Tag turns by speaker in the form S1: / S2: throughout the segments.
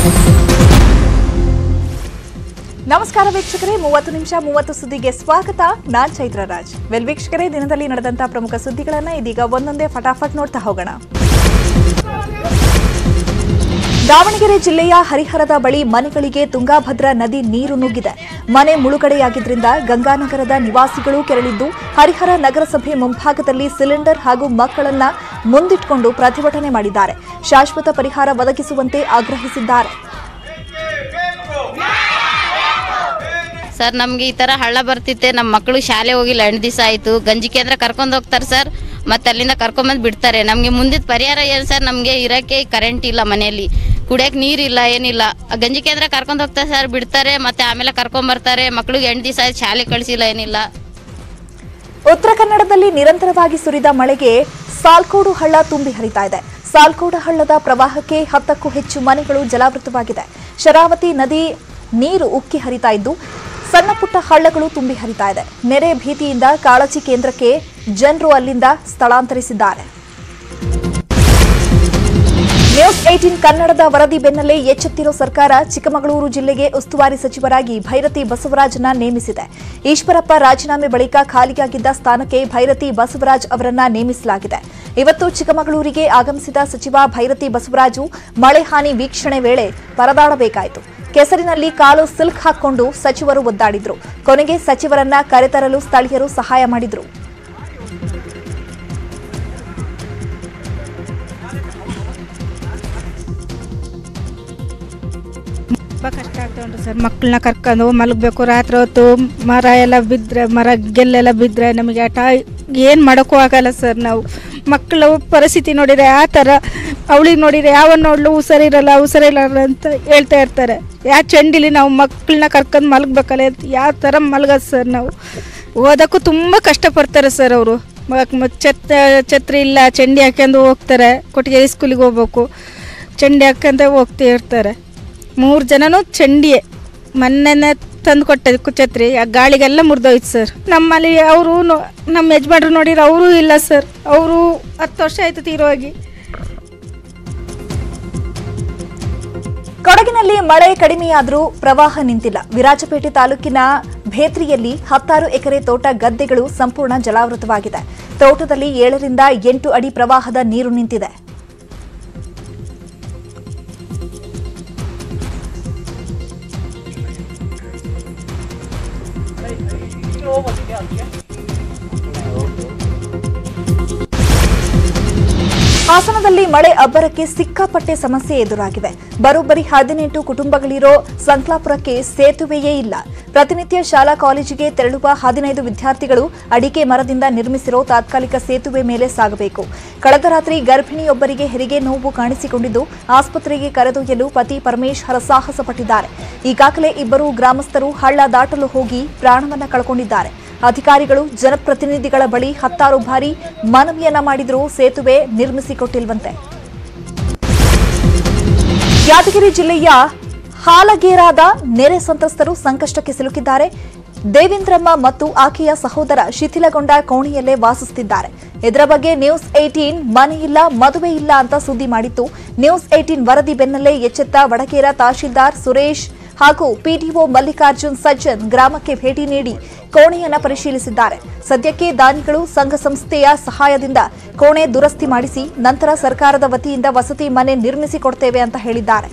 S1: ನಮಸ್ಕಾರ ವೀಕ್ಷಕರೇ ಮೂವತ್ತು ನಿಮಿಷ ಮೂವತ್ತು ಸುದ್ದಿಗೆ ಸ್ವಾಗತ ನಾನ್ ಚೈತ್ರ ರಾಜ್ ವೆಲ್ ವೀಕ್ಷಕರೇ ದಿನದಲ್ಲಿ ನಡೆದಂತಹ ಪ್ರಮುಖ ಸುದ್ದಿಗಳನ್ನ ಇದೀಗ ಒಂದೊಂದೇ ಫಟಾಫಟ್ ನೋಡ್ತಾ ಹೋಗೋಣ ದಾವಣಗೆರೆ ಜಿಲ್ಲೆಯ ಹರಿಹರದ ಬಳಿ ಮನೆಗಳಿಗೆ ತುಂಗಾಭದ್ರಾ ನದಿ ನೀರು ನುಗ್ಗಿದೆ ಮನೆ ಮುಳುಗಡೆಯಾಗಿದ್ದರಿಂದ ಗಂಗಾನಗರದ ನಿವಾಸಿಗಳು ಕೆರಳಿದ್ದು ಹರಿಹರ ನಗರಸಭೆ ಮುಂಭಾಗದಲ್ಲಿ ಸಿಲಿಂಡರ್ ಹಾಗೂ ಮಕ್ಕಳನ್ನ ಮುಂದಿಟ್ಕೊಂಡು ಪ್ರತಿಭಟನೆ ಮಾಡಿದ್ದಾರೆ ಶಾಶ್ವತ ಪರಿಹಾರ ಒದಗಿಸುವಂತೆ ಆಗ್ರಹಿಸಿದ್ದಾರೆ
S2: ಸರ್ ನಮ್ಗೆ ಈ ತರ ಹಳ್ಳ ಬರ್ತಿತ್ತೆ ನಮ್ಮ ಮಕ್ಕಳು ಶಾಲೆ ಹೋಗಿಲ್ಲ ಎಂಟು ದಿವಸ ಆಯ್ತು ಗಂಜಿ ಕೇಂದ್ರ ಕರ್ಕೊಂಡು ಹೋಗ್ತಾರೆ ಸರ್ ಮತ್ತೆ ಅಲ್ಲಿಂದ ಕರ್ಕೊಂಬಂದು ಬಿಡ್ತಾರೆ ನಮಗೆ ಮುಂದಿನ ಪರಿಹಾರ ಏನು ಸರ್ ನಮಗೆ ಇರೋಕ್ಕೆ ಕರೆಂಟ್ ಇಲ್ಲ ಮನೆಯಲ್ಲಿ ಕುಡಿಯೋಕೆ ನೀರಿಲ್ಲ ಏನಿಲ್ಲ ಆ ಗಂಜಿ ಕೇಂದ್ರ ಕರ್ಕೊಂಡು ಹೋಗ್ತಾರೆ ಸರ್ ಬಿಡ್ತಾರೆ ಮತ್ತೆ ಆಮೇಲೆ ಕರ್ಕೊಂಬರ್ತಾರೆ ಮಕ್ಳಿಗೆ ಎಂಟು ದಿವಸ ಆಯ್ತು ಶಾಲೆ ಕಳಿಸಿಲ್ಲ ಏನಿಲ್ಲ
S1: ಉತ್ತರ ಕನ್ನಡದಲ್ಲಿ ನಿರಂತರವಾಗಿ ಸುರಿದ ಮಳೆಗೆ ಸಾಲ್ಕೋಡು ಹಳ್ಳ ತುಂಬಿ ಹರಿತಾ ಇದೆ ಸಾಲ್ಕೋಡು ಹಳ್ಳದ ಪ್ರವಾಹಕ್ಕೆ ಹತ್ತಕ್ಕೂ ಹೆಚ್ಚು ಮನೆಗಳು ಜಲಾವೃತವಾಗಿದೆ ಶರಾವತಿ ನದಿ ನೀರು ಉಕ್ಕಿ ಹರಿತಾ ಇದ್ದು ಸಣ್ಣ ಪುಟ್ಟ ಹಳ್ಳಗಳು ತುಂಬಿ ಹರಿತಾ ಇದೆ ನೆರೆ ಭೀತಿಯಿಂದ ಕಾಳಜಿ ಕೇಂದ್ರಕ್ಕೆ ಜನರು ಅಲ್ಲಿಂದ ಸ್ಥಳಾಂತರಿಸಿದ್ದಾರೆ ನ್ಯೂಸ್ ಏಟೀನ್ ಕನ್ನಡದ ವರದಿ ಬೆನ್ನಲ್ಲೇ ಎಚ್ಚೆತ್ತಿರೋ ಸರ್ಕಾರ ಚಿಕ್ಕಮಗಳೂರು ಜಿಲ್ಲೆಗೆ ಉಸ್ತುವಾರಿ ಸಚಿವರಾಗಿ ಭೈರತಿ ಬಸವರಾಜನ ನೇಮಿಸಿದೆ ಈಶ್ವರಪ್ಪ ರಾಜೀನಾಮೆ ಬಳಿಕ ಖಾಲಿಯಾಗಿದ್ದ ಸ್ಥಾನಕ್ಕೆ ಭೈರತಿ ಬಸವರಾಜ್ ಅವರನ್ನ ನೇಮಿಸಲಾಗಿದೆ ಇವತ್ತು ಚಿಕ್ಕಮಗಳೂರಿಗೆ ಆಗಮಿಸಿದ ಸಚಿವ ಭೈರತಿ ಬಸವರಾಜು ಮಳೆ ಹಾನಿ ವೀಕ್ಷಣೆ ವೇಳೆ ಪರದಾಡಬೇಕಾಯಿತು ಕೆಸರಿನಲ್ಲಿ ಕಾಲು ಸಿಲ್ಕ್ ಹಾಕೊಂಡು ಸಚಿವರು ಒದ್ದಾಡಿದ್ರು ಕೊನೆಗೆ ಸಚಿವರನ್ನ ಕರೆತರಲು ಸ್ಥಳೀಯರು ಸಹಾಯ ಮಾಡಿದ್ರು
S3: ತುಂಬ ಕಷ್ಟ ಆಗ್ತಾ ಉಂಟು ಸರ್ ಮಕ್ಕಳನ್ನ ಕರ್ಕೊಂಡು ಮಲಗಬೇಕು ರಾತ್ರಿ ಹೊತ್ತು ಮರ ಎಲ್ಲ ಬಿದ್ದರೆ ಮರ ಗೆಲ್ಲೆಲ್ಲ ಬಿದ್ದರೆ ನಮಗೆ ಆಟ ಏನು ಮಾಡೋಕ್ಕೂ ಆಗಲ್ಲ ಸರ್ ನಾವು ಮಕ್ಕಳ ಪರಿಸ್ಥಿತಿ ನೋಡಿದರೆ ಆ ಥರ ಅವಳಿಗೆ ನೋಡಿದರೆ ಯಾವ ನೋಡ್ಲು ಹುಷಾರಿರಲ್ಲ ಹುಷಾರಿರಲ್ಲ ಅಂತ ಹೇಳ್ತಾ ಇರ್ತಾರೆ ಯಾವ ಚಂಡಿಲಿ ನಾವು ಮಕ್ಕಳನ್ನ ಕರ್ಕೊಂಡು ಮಲಗಬೇಕಲ್ಲ ಯಾವ ಥರ ಮಲಗೋದು ಸರ್ ನಾವು ಓದೋಕ್ಕೂ ತುಂಬ ಕಷ್ಟಪಡ್ತಾರೆ ಸರ್ ಅವರು ಛತ್ ಛತ್ರಿ ಇಲ್ಲ ಚಂಡಿ ಹಾಕ್ಯಂಡು ಹೋಗ್ತಾರೆ ಕೊಟ್ಟಿಗೆ ಸ್ಕೂಲಿಗೆ ಹೋಗ್ಬೇಕು ಚಂಡಿ ಹಾಕ್ಯಂತ ಹೋಗ್ತಾ ಇರ್ತಾರೆ ಮೂರು ಜನನು ಚಂಡಿಯೇ ಮೊನ್ನೆನೆ ತಂದು ಕೊಟ್ಟೆ ಛತ್ರಿ ಆ ಗಾಳಿಗೆಲ್ಲ ಮುರಿದೋಯ್ತು ಸರ್ ನಮ್ಮಲ್ಲಿ ಅವರು ನಮ್ಮ ಯಜಮಾನ್ರು ನೋಡಿದ್ರೆ ಅವರು ಇಲ್ಲ ಸರ್ ಅವರು ಹತ್ತು ವರ್ಷ ಆಯ್ತು ತೀರೋಗಿ
S1: ಕೊಡಗಿನಲ್ಲಿ ಮಳೆ ಕಡಿಮೆಯಾದರೂ ಪ್ರವಾಹ ನಿಂತಿಲ್ಲ ವಿರಾಜಪೇಟೆ ತಾಲೂಕಿನ ಭೇತ್ರಿಯಲ್ಲಿ ಹತ್ತಾರು ಎಕರೆ ತೋಟ ಗದ್ದೆಗಳು ಸಂಪೂರ್ಣ ಜಲಾವೃತವಾಗಿದೆ ತೋಟದಲ್ಲಿ ಏಳರಿಂದ ಎಂಟು ಅಡಿ ಪ್ರವಾಹದ ನೀರು ನಿಂತಿದೆ ಹಾಸನದಲ್ಲಿ ಮಳೆ ಅಬ್ಬರಕ್ಕೆ ಸಿಕ್ಕಾಪಟ್ಟೆ ಸಮಸ್ಯೆ ಎದುರಾಗಿದೆ ಬರೋಬ್ಬರಿ ಹದಿನೆಂಟು ಕುಟುಂಬಗಳಿರೋ ಸಂಕ್ಲಾಪುರಕ್ಕೆ ಸೇತುವೆಯೇ ಇಲ್ಲ ಪ್ರತಿನಿತ್ಯ ಶಾಲಾ ಕಾಲೇಜಿಗೆ ತೆರಳುವ ಹದಿನೈದು ವಿದ್ಯಾರ್ಥಿಗಳು ಅಡಿಕೆ ಮರದಿಂದ ನಿರ್ಮಿಸಿರೋ ತಾತ್ಕಾಲಿಕ ಸೇತುವೆ ಮೇಲೆ ಸಾಗಬೇಕು ಕಳೆದ ರಾತ್ರಿ ಗರ್ಭಿಣಿಯೊಬ್ಬರಿಗೆ ಹೆರಿಗೆ ನೋವು ಕಾಣಿಸಿಕೊಂಡಿದ್ದು ಆಸ್ಪತ್ರೆಗೆ ಕರೆದೊಯ್ಯಲು ಪತಿ ಪರಮೇಶ್ ಹರಸಾಹಸ ಪಟ್ಟಿದ್ದಾರೆ ಈಗಾಗಲೇ ಇಬ್ಬರು ಗ್ರಾಮಸ್ಥರು ಹಳ್ಳ ದಾಟಲು ಹೋಗಿ ಪ್ರಾಣವನ್ನ ಕಳ್ಕೊಂಡಿದ್ದಾರೆ ಅಧಿಕಾರಿಗಳು ಜನಪ್ರತಿನಿಧಿಗಳ ಬಳಿ ಹತ್ತಾರು ಬಾರಿ ಮನವಿಯನ್ನ ಮಾಡಿದರೂ ಸೇತುವೆ ನಿರ್ಮಿಸಿಕೊಟ್ಟಿಲ್ವಂತೆ ಯಾದಗಿರಿ ಜಿಲ್ಲೆಯ ಹಾಲಗೇರಾದ ನೆರೆ ಸಂತ್ರಸ್ತರು ಸಂಕಷ್ಟಕ್ಕೆ ಸಿಲುಕಿದ್ದಾರೆ ದೇವೇಂದ್ರಮ್ಮ ಮತ್ತು ಆಕೆಯ ಸಹೋದರ ಶಿಥಿಲಗೊಂಡ ಕೋಣೆಯಲ್ಲೇ ವಾಸಿಸುತ್ತಿದ್ದಾರೆ ಇದರ ಬಗ್ಗೆ ನ್ಯೂಸ್ ಏಟೀನ್ ಮನೆ ಇಲ್ಲ ಮದುವೆ ಇಲ್ಲ ಅಂತ ಸುದ್ದಿ ಮಾಡಿತ್ತು ನ್ಯೂಸ್ ಏಟೀನ್ ವರದಿ ಬೆನ್ನಲ್ಲೇ ಎಚ್ಚೆತ್ತ ವಡಕೇರ ತಹಶೀಲ್ದಾರ್ ಸುರೇಶ್ ಹಾಗೂ ಪಿಡಿಒ ಮಲ್ಲಿಕಾರ್ಜುನ್ ಸಜ್ಜನ್ ಗ್ರಾಮಕ್ಕೆ ಭೇಟಿ ನೀಡಿ ಕೋಣೆಯನ್ನ ಪರಿಶೀಲಿಸಿದ್ದಾರೆ ಸದ್ಯಕ್ಕೆ ದಾನಿಗಳು ಸಂಘ ಸಂಸ್ಥೆಯ ಸಹಾಯದಿಂದ ಕೋಣೆ ದುರಸ್ತಿ ಮಾಡಿಸಿ ನಂತರ ಸರ್ಕಾರದ ವತಿಯಿಂದ ವಸತಿ ಮನೆ ನಿರ್ಮಿಸಿಕೊಡ್ತೇವೆ ಅಂತ ಹೇಳಿದ್ದಾರೆ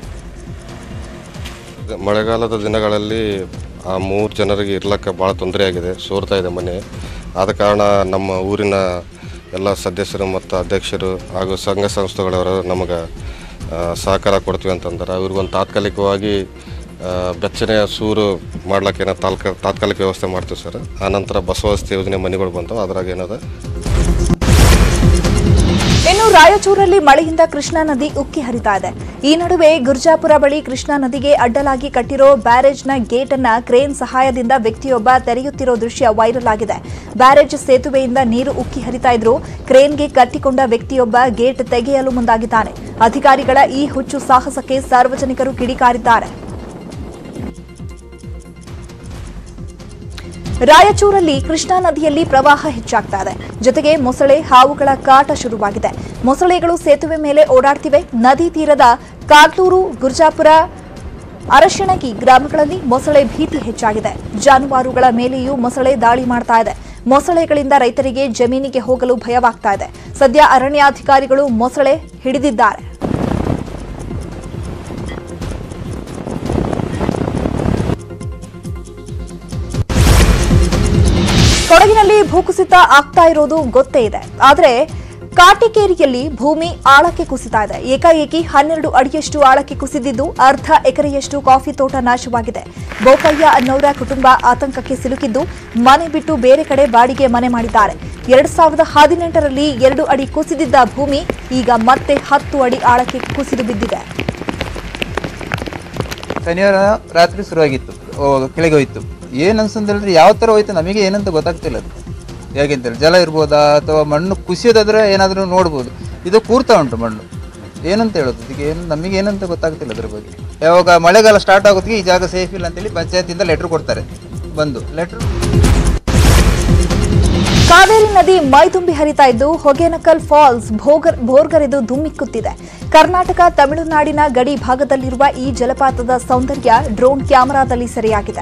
S4: ಮಳೆಗಾಲದ ದಿನಗಳಲ್ಲಿ ಆ ಮೂರು ಜನರಿಗೆ ಇರ್ಲಕ್ಕೆ ಭಾಳ ತೊಂದರೆ ಆಗಿದೆ ಸೋರ್ತಾ ಇದೆ ಮನೆ ಆದ ಕಾರಣ ನಮ್ಮ ಊರಿನ ಎಲ್ಲ ಸದಸ್ಯರು ಮತ್ತು ಅಧ್ಯಕ್ಷರು ಹಾಗೂ ಸಂಘ ಸಂಸ್ಥೆಗಳವರು ನಮಗೆ ಆ, ಸಹಕಾರ ಕೊಡ್ತೀವಿ ಅಂತಂದ್ರೆ ಅವ್ರಿಗೊಂದು ತಾತ್ಕಾಲಿಕವಾಗಿ ಆ, ಬೆಚ್ಚನೆಯ ಸೂರು ಮಾಡ್ಲಿಕ್ಕೆ ಏನೋ ತಾಲ್ಕ ತಾತ್ಕಾಲಿಕ ವ್ಯವಸ್ಥೆ ಮಾಡ್ತೀವಿ ಸರ್ ಆನಂತರ ಬಸವಸ್ತಿ ಯೋಜನೆ ಮನೆಗಳು ಬಂದವು ಅದ್ರಾಗ ಏನದ
S1: ಇನ್ನು ರಾಯಚೂರಲ್ಲಿ ಮಳೆಯಿಂದ ಕೃಷ್ಣಾ ನದಿ ಉಕ್ಕಿ ಹರಿತಾ ಇದೆ ಈ ನಡುವೆ ಗುರ್ಜಾಪುರ ಬಳಿ ಕೃಷ್ಣಾ ನದಿಗೆ ಅಡ್ಡಲಾಗಿ ಕಟ್ಟಿರೋ ಬ್ಯಾರೇಜ್ನ ಗೇಟ್ ಅನ್ನ ಕ್ರೇನ್ ಸಹಾಯದಿಂದ ವ್ಯಕ್ತಿಯೊಬ್ಬ ತೆರೆಯುತ್ತಿರೋ ದೃಶ್ಯ ವೈರಲ್ ಆಗಿದೆ ಬ್ಯಾರೇಜ್ ಸೇತುವೆಯಿಂದ ನೀರು ಉಕ್ಕಿ ಹರಿತಾ ಇದ್ರು ಕ್ರೇನ್ಗೆ ಕಟ್ಟಿಕೊಂಡ ವ್ಯಕ್ತಿಯೊಬ್ಬ ಗೇಟ್ ತೆಗೆಯಲು ಮುಂದಾಗಿದ್ದಾನೆ ಅಧಿಕಾರಿಗಳ ಈ ಹುಚ್ಚು ಸಾಹಸಕ್ಕೆ ಸಾರ್ವಜನಿಕರು ಕಿಡಿಕಾರಿದ್ದಾರೆ ರಾಯಚೂರಲ್ಲಿ ಕೃಷ್ಣಾ ನದಿಯಲ್ಲಿ ಪ್ರವಾಹ ಹೆಚ್ಚಾಗ್ತಾ ಇದೆ ಜೊತೆಗೆ ಮೊಸಳೆ ಹಾವುಗಳ ಕಾಟ ಶುರುವಾಗಿದೆ ಮೊಸಳೆಗಳು ಸೇತುವೆ ಮೇಲೆ ಓಡಾಡ್ತಿವೆ ನದಿ ತೀರದ ಕಾಡ್ಲೂರು ಗುರ್ಜಾಪುರ ಅರಶಿಣಗಿ ಗ್ರಾಮಗಳಲ್ಲಿ ಮೊಸಳೆ ಭೀತಿ ಹೆಚ್ಚಾಗಿದೆ ಜಾನುವಾರುಗಳ ಮೇಲೆಯೂ ಮೊಸಳೆ ದಾಳಿ ಮಾಡ್ತಾ ಇದೆ ಮೊಸಳೆಗಳಿಂದ ರೈತರಿಗೆ ಜಮೀನಿಗೆ ಹೋಗಲು ಭಯವಾಗ್ತಾ ಇದೆ ಸದ್ಯ ಅರಣ್ಯಾಧಿಕಾರಿಗಳು ಮೊಸಳೆ ಹಿಡಿದಿದ್ದಾರೆ ಕೊಡಗಿನಲ್ಲಿ ಭೂಕುಸಿತ ಆಗ್ತಾ ಇರೋದು ಗೊತ್ತೇ ಇದೆ ಆದ್ರೆ ಕಾಟಿಕೇರಿಯಲ್ಲಿ ಭೂಮಿ ಆಳಕ್ಕೆ ಕುಸಿತಾ ಇದೆ ಏಕಾಏಕಿ ಹನ್ನೆರಡು ಅಡಿಯಷ್ಟು ಆಳಕ್ಕೆ ಕುಸಿದಿದ್ದು ಅರ್ಧ ಎಕರೆಯಷ್ಟು ಕಾಫಿ ತೋಟ ನಾಶವಾಗಿದೆ ಬೋಪಯ್ಯ ಅನ್ನೋರ ಕುಟುಂಬ ಆತಂಕಕ್ಕೆ ಸಿಲುಕಿದ್ದು ಮನೆ ಬಿಟ್ಟು ಬೇರೆ ಕಡೆ ಬಾಡಿಗೆ ಮನೆ ಮಾಡಿದ್ದಾರೆ ಎರಡ್ ಸಾವಿರದ ಹದಿನೆಂಟರಲ್ಲಿ ಎರಡು ಅಡಿ ಕುಸಿದಿದ್ದ ಭೂಮಿ ಈಗ ಮತ್ತೆ ಹತ್ತು ಅಡಿ ಆಳಕ್ಕೆ ಕುಸಿದು ಬಿದ್ದಿದೆ
S5: ಶನಿವಾರ ರಾತ್ರಿ ಶುರುವಾಗಿತ್ತು ಓ, ಕೆಳಗೆ ಹೋಯ್ತು ಏನು ಅನ್ಸಂದ್ರೆ ಯಾವ ಥರ ಹೋಯ್ತು ನಮಗೆ ಏನಂತ ಗೊತ್ತಾಗ್ತಿಲ್ಲ ಅದು ಹೇಗೆಂತೇಳಿ ಜಲ ಇರ್ಬೋದಾ ಅಥವಾ ಮಣ್ಣು ಕುಸಿಯೋದಾದ್ರೆ ಏನಾದರೂ ನೋಡ್ಬೋದು ಇದು ಕೂರ್ತಾ ಉಂಟು ಮಣ್ಣು ಏನಂತ ಹೇಳೋದು ಇದಕ್ಕೆ ಏನು ನಮಗೆ ಏನಂತ ಗೊತ್ತಾಗ್ತಿಲ್ಲ ಅದ್ರ ಬಗ್ಗೆ ಯಾವಾಗ ಮಳೆಗಾಲ ಸ್ಟಾರ್ಟ್ ಆಗೋದಕ್ಕೆ ಈ ಜಾಗ ಸೇಫ್ ಇಲ್ಲ ಅಂತೇಳಿ ಪಂಚಾಯತಿಂದ ಲೆಟ್ರ್ ಕೊಡ್ತಾರೆ ಬಂದು ಲೆಟ್ರ್
S1: ಕಾವೇರಿ ನದಿ ಮೈದುಂಬಿ ಹರಿತಾ ಇದ್ದು ಹೊಗೇನಕಲ್ ಫಾಲ್ಸ್ ಭೋಗರ್ ಭೋರ್ಗರೆದು ಧುಮ್ಮಿಕ್ಕುತ್ತಿದೆ ಕರ್ನಾಟಕ ತಮಿಳುನಾಡಿನ ಗಡಿ ಭಾಗದಲ್ಲಿರುವ ಈ ಜಲಪಾತದ ಸೌಂದರ್ಯ ಡ್ರೋನ್ ಕ್ಯಾಮೆರಾದಲ್ಲಿ ಸೆರೆಯಾಗಿದೆ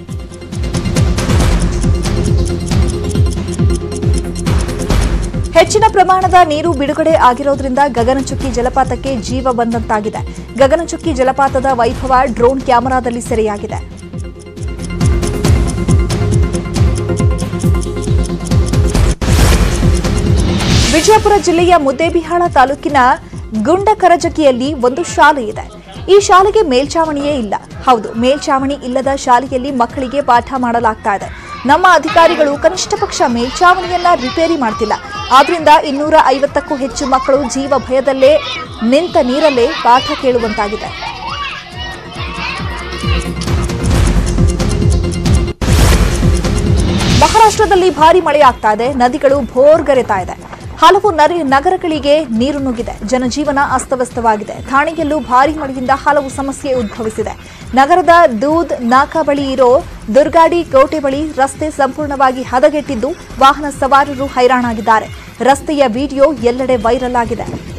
S1: ಹೆಚ್ಚಿನ ಪ್ರಮಾಣದ ನೀರು ಬಿಡುಗಡೆ ಆಗಿರೋದ್ರಿಂದ ಗಗನಚುಕ್ಕಿ ಜಲಪಾತಕ್ಕೆ ಜೀವ ಬಂದಂತಾಗಿದೆ ಗಗನಚುಕ್ಕಿ ಜಲಪಾತದ ವೈಭವ ಡ್ರೋನ್ ಕ್ಯಾಮೆರಾದಲ್ಲಿ ಸೆರೆಯಾಗಿದೆ ವಿಜಯಪುರ ಜಿಲ್ಲೆಯ ಮುದ್ದೇಬಿಹಾಳ ತಾಲೂಕಿನ ಗುಂಡಕರಜಗಿಯಲ್ಲಿ ಒಂದು ಶಾಲೆ ಇದೆ ಈ ಶಾಲೆಗೆ ಮೇಲ್ಚಾವಣಿಯೇ ಇಲ್ಲ ಹೌದು ಮೇಲ್ಚಾವಣಿ ಇಲ್ಲದ ಶಾಲೆಯಲ್ಲಿ ಮಕ್ಕಳಿಗೆ ಪಾಠ ಮಾಡಲಾಗ್ತಾ ಇದೆ ನಮ್ಮ ಅಧಿಕಾರಿಗಳು ಕನಿಷ್ಠ ಪಕ್ಷ ಮೇಲ್ಚಾವಣಿಯನ್ನ ರಿಪೇರಿ ಮಾಡ್ತಿಲ್ಲ ಆದ್ರಿಂದ ಇನ್ನೂರ ಐವತ್ತಕ್ಕೂ ಹೆಚ್ಚು ಮಕ್ಕಳು ಜೀವ ಭಯದಲ್ಲೇ ನಿಂತ ನೀರಲ್ಲೇ ಪಾಠ ಕೇಳುವಂತಾಗಿದೆ ಮಹಾರಾಷ್ಟ್ರದಲ್ಲಿ ಭಾರಿ ಮಳೆಯಾಗ್ತಾ ಇದೆ ನದಿಗಳು ಭೋರ್ಗರೆತಾ ಇದೆ ಹಲವು ನರಿ ನಗರಗಳಿಗೆ ನೀರು ನುಗ್ಗಿದೆ ಜನಜೀವನ ಅಸ್ತವ್ಯಸ್ತವಾಗಿದೆ ಥಾಣೆಯಲ್ಲೂ ಭಾರಿ ಮಳೆಯಿಂದ ಹಲವು ಸಮಸ್ಯೆ ಉದ್ಭವಿಸಿದೆ ನಗರದ ದೂದ್ ನಾಕಾ ಬಳಿ ಇರೋ ದುರ್ಗಾಡಿ ಕೋಟೆ ಬಳಿ ರಸ್ತೆ ಸಂಪೂರ್ಣವಾಗಿ ಹದಗೆಟ್ಟಿದ್ದು ವಾಹನ ಸವಾರರು ಹೈರಾಣಾಗಿದ್ದಾರೆ ರಸ್ತೆಯ ವಿಡಿಯೋ ಎಲ್ಲೆಡೆ ವೈರಲ್ ಆಗಿದೆ